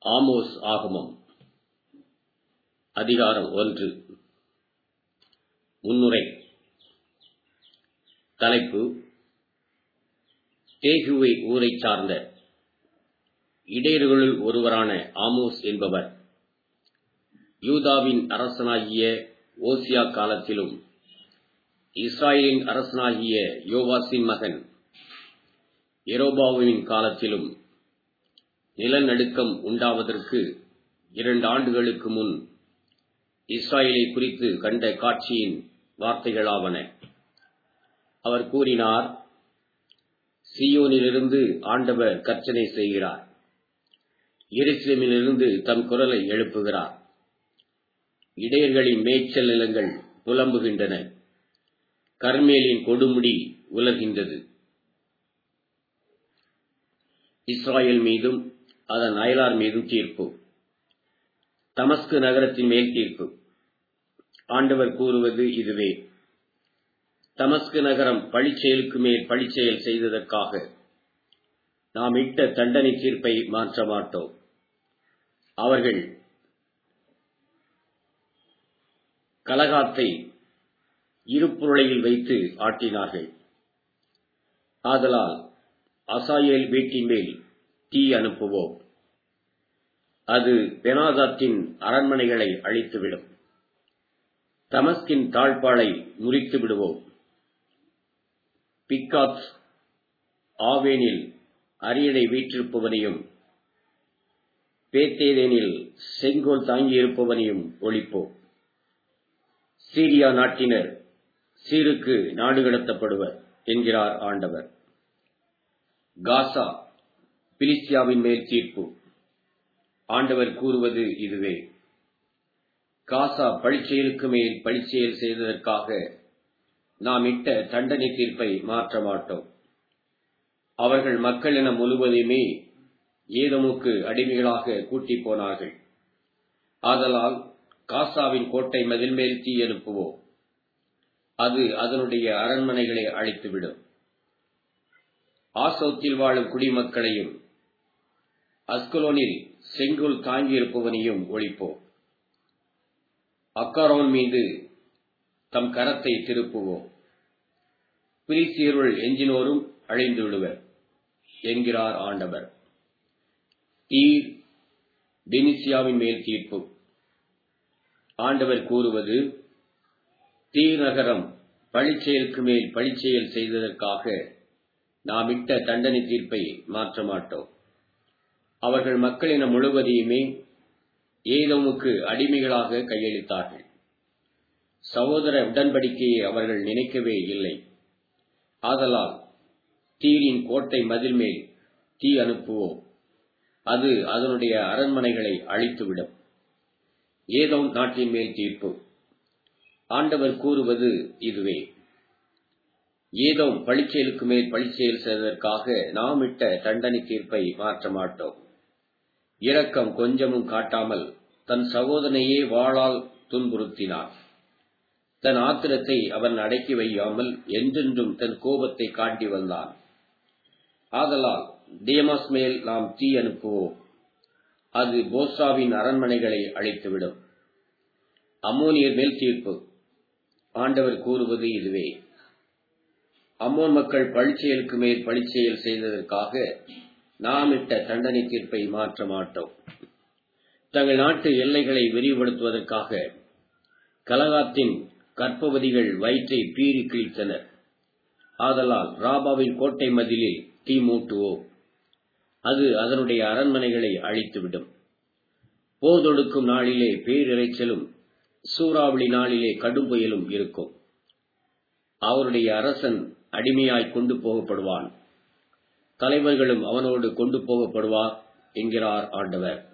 Amos ஆகமம் அதிகாரம் ஒன்று முன்னுரை தலைப்பு தேகுவை ஊரைச் சார்ந்த இடையர்களுள் ஒருவரான ஆமோஸ் என்பவர் யூதாவின் அரசனாகிய ஓசியா காலத்திலும் இஸ்ராயலின் அரசனாகிய யோவாசின் மகன் எரோபாவின் காலத்திலும் நிலநடுக்கம் உண்டாவதற்கு இரண்டு ஆண்டுகளுக்கு முன் இஸ்ராயலை குறித்து கண்ட காட்சியின் வார்த்தைகளாவன அவர் கூறினார் சியோனிலிருந்து ஆண்டவர் கர்ச்சனை செய்கிறார் எருசலேமிலிருந்து தம் குரலை எழுப்புகிறார் இடையர்களின் மேய்ச்சல் நிலங்கள் புலம்புகின்றன கர்மேலின் கொடுமுடி உலர்கின்றது இஸ்ராயல் மீதும் அதன் அயலார் மீதும் தீர்ப்பு தமஸ்கு நகரத்தின் மேல் தீர்ப்பு ஆண்டவர் கூறுவது இதுவே தமஸ்கு நகரம் பழிச்செயலுக்கு மேல் பழிச்செயல் செய்ததற்காக நாம் இட்ட தண்டனை தீர்ப்பை மாற்ற மாட்டோம் அவர்கள் கலகாத்தை இருப்புருளையில் வைத்து ஆட்டினார்கள் ஆதலால் அசாயேல் வீட்டின் மேல் தீ அனுப்புவோம் அது பெனாதாத்தின் அரண்மனைகளை அழித்துவிடும் தமஸ்கின் தாழ்பாளை முறித்து விடுவோம் பிக்காத் ஆவேனில் அரியணை வீற்றிருப்பவனையும் பேத்தேதேனில் செங்கோல் தாங்கியிருப்பவனையும் ஒழிப்போம் சீரியா நாட்டினர் சீருக்கு நாடு கடத்தப்படுவர் என்கிறார் ஆண்டவர் காசா பிலிஸ்தியாவின் மேல் தீர்ப்பு ஆண்டவர் கூறுவது இதுவே காசா பழிச்செயலுக்கு மேல் பழிச்செயல் செய்ததற்காக நாம் இட்ட தண்டனை தீர்ப்பை மாற்ற மாட்டோம் அவர்கள் மக்களின முழுவதையுமே ஏதமுக்கு அடிமைகளாக கூட்டி போனார்கள் ஆதலால் காசாவின் கோட்டை மதில் மேல் தீ அனுப்புவோம் அது அதனுடைய அரண்மனைகளை அழித்துவிடும் ஆசோத்தில் வாழும் குடிமக்களையும் அஸ்கலோனில் செங்கோல் தாங்கியிருப்பவனையும் ஒழிப்போம் அக்காரோன் மீது தம் கரத்தை திருப்புவோம் பிரிசியருள் எஞ்சினோரும் அழிந்து விடுவர் என்கிறார் ஆண்டவர் தீர் பெனிசியாவின் மேல் தீர்ப்பு ஆண்டவர் கூறுவது தீர் நகரம் பழிச்செயலுக்கு மேல் பழிச்செயல் செய்ததற்காக நாம் இட்ட தண்டனை தீர்ப்பை மாற்ற மாட்டோம் அவர்கள் மக்களின முழுவதையுமே ஏதோமுக்கு அடிமைகளாக கையளித்தார்கள் சகோதர உடன்படிக்கையை அவர்கள் நினைக்கவே இல்லை ஆதலால் தீரின் கோட்டை மதில் மேல் தீ அனுப்புவோம் அது அதனுடைய அரண்மனைகளை அழித்துவிடும் ஏதோ நாட்டின் மேல் தீர்ப்பு ஆண்டவர் கூறுவது இதுவே ஏதோ பழிச்செயலுக்கு மேல் பழிச்செயல் செய்வதற்காக நாம் இட்ட தண்டனை தீர்ப்பை மாற்ற மாட்டோம் இரக்கம் கொஞ்சமும் காட்டாமல் தன் சகோதரனையே வாளால் துன்புறுத்தினார் தன் ஆத்திரத்தை அவன் அடக்கி வையாமல் என்றென்றும் தன் கோபத்தை காட்டி வந்தான் ஆதலால் டேமாஸ் மேல் நாம் தீ அனுப்புவோம் அது போஸ்ராவின் அரண்மனைகளை அழித்துவிடும் அம்மோனியர் மேல் தீர்ப்பு ஆண்டவர் கூறுவது இதுவே அம்மோன் மக்கள் பழிச்செயலுக்கு மேல் பழிச்செயல் செய்ததற்காக நாம் இட்ட தண்டனை தீர்ப்பை மாற்ற மாட்டோம் தங்கள் நாட்டு எல்லைகளை விரிவுபடுத்துவதற்காக கலகாத்தின் கற்பவதிகள் வயிற்றை பீறி கிழித்தனர் ஆதலால் ராபாவின் கோட்டை மதிலில் தீ மூட்டுவோம் அது அதனுடைய அரண்மனைகளை அழித்துவிடும் போர் தொடுக்கும் நாளிலே பேரிரைச்சலும் சூறாவளி நாளிலே கடும் புயலும் இருக்கும் அவருடைய அரசன் அடிமையாய் கொண்டு போகப்படுவான் தலைவர்களும் அவனோடு கொண்டு போகப்படுவார் என்கிறார் ஆண்டவர்